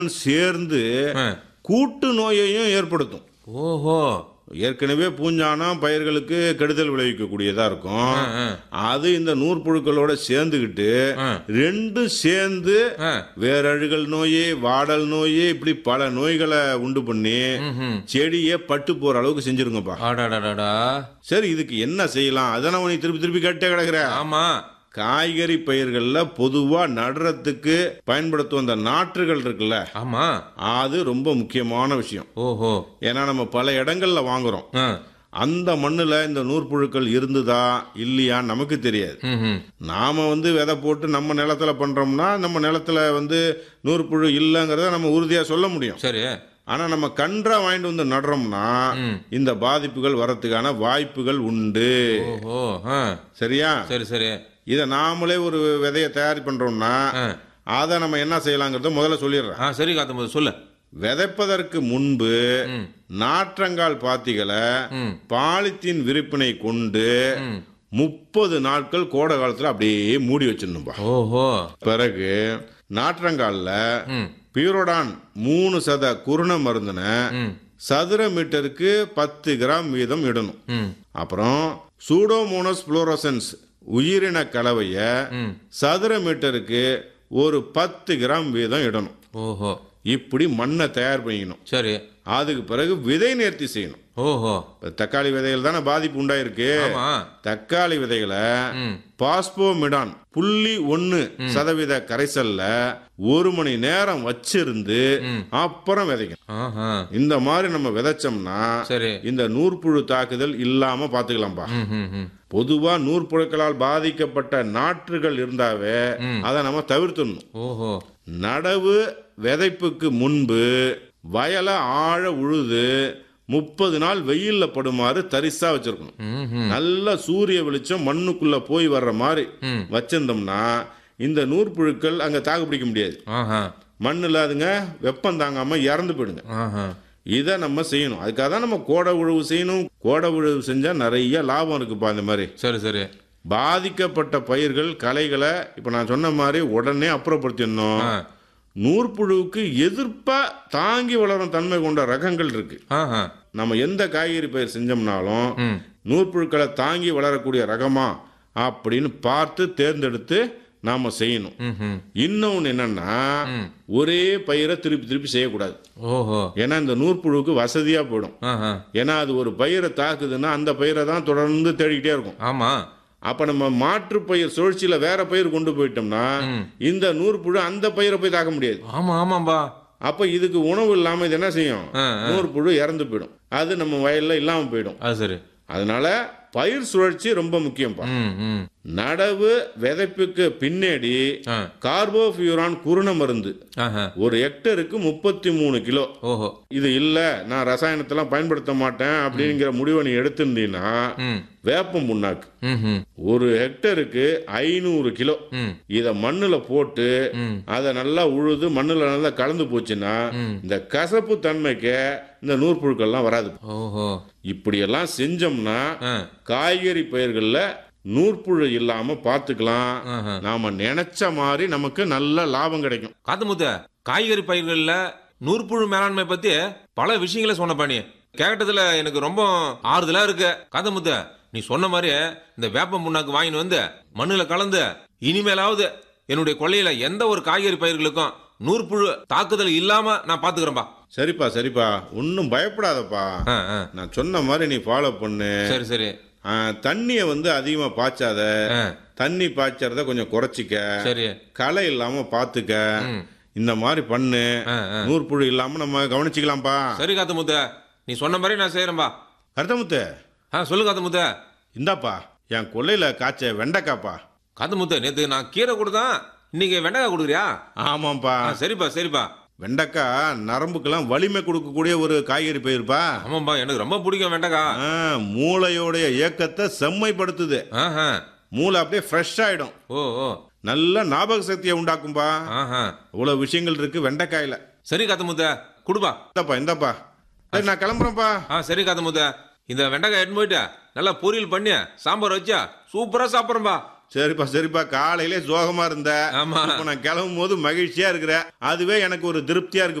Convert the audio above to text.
சேர்ந்து ஆ. கூட்டு நோயையும் ஏற்படுத்தும் ஓஹோ ஏற்கனவே பூஞ்சானம் பயிர்களுக்கு கெடுதல் விளைவிக்கக்கூடியதா இருக்கும் ஆ, ஆ. அது இந்த நூற்புழுக்களோட சேர்ந்துக்கிட்டு ஆ. ரெண்டும் சேர்ந்து ஆ. வேரழுகல் நோய் வாடல் நோய் இப்படி பல நோய்களை உண்டு பண்ணி ம்ஹும். செடியை பட்டு போற அளவுக்கு செஞ்சிருங்கப்பா அடடடடா சரி இதுக்கு என்ன செய்யலாம் அதான நீ திருப்பி திருப்பி கேட்டே கிடக்குற ஆமா காய்கறி பயிர்கள்ல பொதுவா நடுறதுக்கு பயன்படுத்தும் அந்த நாற்றுகள் இருக்குல்ல ஆமா அது ரொம்ப முக்கியமான விஷயம் ஓஹோ ஏன்னா நம்ம பல இடங்கள்ல வாங்குறோம் ஆ. அந்த மண்ணுல இந்த நூற்புழுக்கள் இருந்துதா இல்லையா நமக்கு தெரியாது ம்ஹும். நாம வந்து விதை போட்டு நம்ம நிலத்துல பண்றோம்னா நம்ம நிலத்துல வந்து நூற்புழு இல்லைங்கிறத நம்ம உறுதியா சொல்ல முடியும் சரி ஆனா நம்ம கன்றா வாங்கிட்டு வந்து நடுறோம்னா ம். இந்த பாதிப்புகள் வரத்துக்கான வாய்ப்புகள் உண்டு ஓஹோ ஆ. சரியா சரி சரி இதை நாமளே ஒரு விதையை தயார் பண்றோம்னா ஆ. அதை நம்ம என்ன செய்யலாங்கிறத முதல்ல சொல்லிடுறேன் ஆ சரி காத்தம்போது சொல்லு விதைப்பதற்கு முன்பு ம். நாற்றங்கால் பாத்திகளை ம். பாலித்தீன் விரிப்பினை கொண்டு ம். முப்பது நாட்கள் கோடை காலத்துல அப்படியே மூடி வச்சிடணும்பா ஓஹோ பிறகு நாற்றங்கால்ல ம். பியூரோடான் மூணு சத குருண மருந்துன ம். சதுர மீட்டருக்கு பத்து கிராம் வீதம் இடணும் ம். அப்புறம் சூடோமோனஸ் புளோரசன்ஸ் உயிரின கலவைய ம். சதுர மீட்டருக்கு ஒரு பத்து கிராம் வீதம் இடணும் ஓஹோ இப்படி மண்ணை தயார் பண்ணிக்கணும் சரி அதுக்கு பிறகு விதை நேர்த்தி செய்யணும் ஓஹோ இப்ப தக்காளி விதைகள் தானே பாதிப்பு உண்டாயிருக்கு ஆமா தக்காளி விதைகளை ம். பாஸ்போமிடான் புள்ளி ஒன்னு சதவீத கரைசல்ல ஒரு மணி நேரம் வச்சிருந்து அப்புறம் விதைக்கணும் ஆஹா இந்த மாதிரி நம்ம விதைச்சோம்னா சரி இந்த நூற்புழு தாக்குதல் இல்லாம பாத்துக்கலாம்பா ம் ம் ம் பொதுவா நூற்புழுக்களால் பாதிக்கப்பட்ட நாற்றுகள் இருந்தாவே அதை நம்ம தவிர்த்துடணும் ஓஹோ நடவு விதைப்புக்கு முன்பு வயலை ஆழ உழுது முப்பது நாள் வெயில்ல படுமாறு தரிசா வச்சிருக்கணும் ம் ம் நல்ல சூரிய வெளிச்சம் மண்ணுக்குள்ள போய் வர்ற மாதிரி ம். வச்சிருந்தோம்னா இந்த நூற்புழுக்கள் அங்க தாக்கு பிடிக்க முடியாது ஆஹா மண்ணுல அதுங்க வெப்பம் தாங்காம இறந்து போயிடுங்க ஆஹா இதை நம்ம செய்யணும் அதுக்காக தான் நம்ம கோடை உழவு செய்யணும் கோடை உழவு செஞ்சா நிறைய லாபம் இருக்குப்பா இந்த மாதிரி சரி சரி பாதிக்கப்பட்ட பயிர்கள் களைகளை இப்ப நான் சொன்ன மாதிரி உடனே அப்புறப்படுத்திடணும் ஆ. நூற்புழுவுக்கு எதிர்ப்பா தாங்கி வளரும் தன்மை கொண்ட ரகங்கள் இருக்கு ஆஹா நம்ம எந்த காய்கறி பயிர் செஞ்சோம்னாலும் ம் நூற்புழுக்களை தாங்கி வளரக்கூடிய ரகமா அப்படின்னு பார்த்து தேர்ந்தெடுத்து நாம செய்யணும் ம் ம் இன்னொன்று என்னன்னா ஒரே பயிரை திருப்பி திருப்பி செய்யக்கூடாது ஓஹோ ஏன்னா இந்த நூற்புழுவுக்கு வசதியா போயிடும் ஆஹா ஏன்னா அது ஒரு பயிரை தாக்குதுன்னா அந்த பயிரை தான் தொடர்ந்து தேடிக்கிட்டே இருக்கும் ஆமா அப்ப நம்ம மாற்று பயிர் சுழற்சியில வேற பயிர் கொண்டு போயிட்டோம்னா இந்த நூற்புழு அந்த பயிரை போய் தாக்க முடியாது ஆமா ஆமாம்பா அப்ப இதுக்கு உணவு இல்லாம இது என்ன செய்யும் ஆ, நூற்புழு இறந்து போயிடும் அது நம்ம வயல்ல இல்லாம போயிடும் அது சரி அதனால பயிர் சுழற்சி ரொம்ப முக்கியம்ப்பா ம் ம் நடவு விதைப்புக்கு பின்னாடி ஆ கார்போஃபியூரான் குருண மருந்து ஆஹா ஒரு ஹெக்டருக்கு முப்பத்தி மூணு கிலோ ஓஹோ இது இல்ல நான் ரசாயனத்தெல்லாம் பயன்படுத்த மாட்டேன் அப்படிங்கிற முடிவை நீ எடுத்திருந்தீங்கன்னா ம் வேப்பம் புண்ணாக்கு ம் ம் ஒரு ஹெக்டருக்கு ஐநூறு கிலோ ம் இத மண்ணுல போட்டு ம். அதை நல்லா உழுது மண்ணுல நல்லா கலந்து போச்சுன்னா இந்த கசப்பு தன்மைக்கு இந்த நூற்புழுக்கள்லாம் வராது ஓஹோ இப்படியெல்லாம் செஞ்சோம்னா ஆ காய்கறி பயிர்கள்ல நூற்புழு இல்லாம பார்த்துக்கலாம் ஆஹா. நாம நினைச்ச மாதிரி நமக்கு நல்ல லாபம் கிடைக்கும் காத்தமுத்த காய்கறி பயிர்கள்ல நூற்புழு மேலாண்மை பத்தி பல விஷயங்களை சொன்னப்பா நீ கேட்டதுல எனக்கு ரொம்ப ஆறுதலா இருக்கு காத்தமுத்த நீ சொன்ன மாதிரி இந்த வேப்பம் புண்ணாக்கு வாங்கிட்டு வந்து மண்ணுல கலந்து இனிமேலாவது என்னுடைய கொள்ளையில எந்த ஒரு காய்கறி பயிர்களுக்கும் நூற்புழு தாக்குதல் இல்லாம நான் பாத்துக்கிறேன்பா சரிப்பா சரிப்பா ஒன்றும் பயப்படாதப்பா ஆ, ஆ. நான் சொன்ன மாதிரி நீ ஃபாலோ பண்ணு சரி சரி ஆ, தண்ணிய வந்து அதிகமா பாய்ச்சாத ஆ, தண்ணி பாய்ச்சறத கொஞ்சம் குறைச்சிக்க சரி களை இல்லாம பாத்துக்க ம். இந்த மாதிரி பண்ணு ஆ, ஆ. நூற்புழு இல்லாம நம்ம கவனிச்சுக்கலாம்ப்பா சரி காத்தமுத்த நீ சொன்ன மாதிரி நான் செய்யறேன்பா கருத்தமுத்து ஆ சொல்லு காத்தமுத்த இந்தாப்பா என் கொல்லையில காய்ச்ச வெண்டைக்காப்பா காத்தமுத்த நேத்து நான் கீரை கொடுத்தேன் இன்னைக்கு வெண்டைக்காய் கொடுக்குறியா ஆமாப்பா ஆ, சரிப்பா சரிப்பா வெண்டைக்காய் நரம்புக்கெல்லாம் வலிமை கொடுக்கக்கூடிய ஒரு காய்கறி பயிர்ப்பா ஆமாம்பா எனக்கு ரொம்ப பிடிக்கும் வெண்டைக்காய் ஆ, மூளையோடைய இயக்கத்தை செம்மைப்படுத்துது ஆஹா மூளை அப்படியே ஃப்ரெஷ் ஆயிடும் ஓ ஓ நல்ல ஞாபக சக்தியை உண்டாக்கும்பா ஆஹா இவ்வளவு விஷயங்கள் இருக்கு வெண்டைக்காயில சரி காத்தமுத்த குடுப்பா இந்தாப்பா இந்தாப்பா சரி நான் கிளம்புறேன்ப்பா ஆ சரி காத்தமுத்த இந்த வெண்டைக்காய் எடுத்து போயிட்டு நல்லா பொரியல் பண்ணி சாம்பார் வச்சா சூப்பரா சாப்பிட்றேன்பா சரிப்பா சரிப்பா காலையிலே சோகமா இருந்த ஆமா இப்போ நான் கிளம்பும் போது மகிழ்ச்சியா இருக்கிற அதுவே எனக்கு ஒரு திருப்தியா இருக்கு